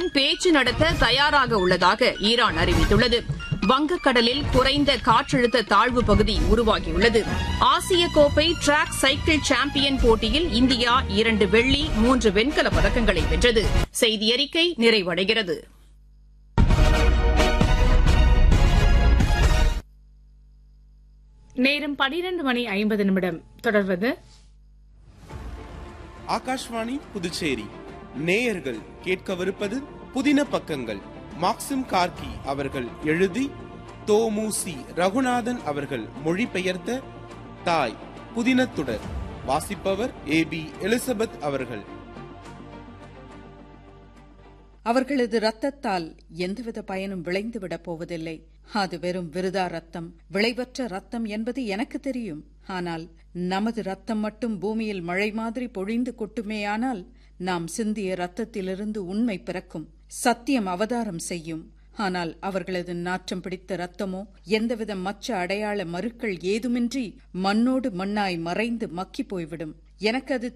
ஈரானுடன் பேச்சு நடத்த தயாராக உள்ளதாக ஈரான் அறிவித்துள்ளது வங்கக்கடலில் குறைந்த காற்றழுத்த தாழ்வு பகுதி உருவாகியுள்ளது ஆசிய கோப்பை டிராக் சைக்கிள் சாம்பியன் போட்டியில் இந்தியா இரண்டு வெள்ளி மூன்று வெண்கலப் பதக்கங்களை வென்றது செய்தி அறிக்கை நிறைவடைகிறது நேரம் பனிரெண்டு மணி ஐம்பது நிமிடம் தொடர்வது ஆகாஷ்வாணி புதுச்சேரி நேயர்கள் கேட்கவிருப்பது புதின பக்கங்கள் மாக்சிம் கார்கி அவர்கள் எழுதி தோமுசி ரகுநாதன் அவர்கள் மொழிபெயர்த்த தாய் புதினத்துடர் வாசிப்பவர் ஏ பி எலிசபெத் அவர்கள் அவர்களது ரத்தத்தால் எந்தவித பயனும் விளைந்துவிடப் போவதில்லை அது வெறும் விருதா ரத்தம் விளைவற்ற ரத்தம் என்பது எனக்கு தெரியும் ஆனால் நமது ரத்தம் மட்டும் பூமியில் மழை மாதிரி பொழிந்து கொட்டுமேயானால் நாம் சிந்திய ரத்தத்திலிருந்து உண்மை பிறக்கும் சத்தியம் அவதாரம் செய்யும் ஆனால் அவர்களது நாற்றம் பிடித்த ரத்தமோ எந்தவித மச்ச அடையாள மறுக்கள் ஏதுமின்றி மண்ணோடு மண்ணாய் மறைந்து மக்கிப் போய்விடும் எனக்கு அது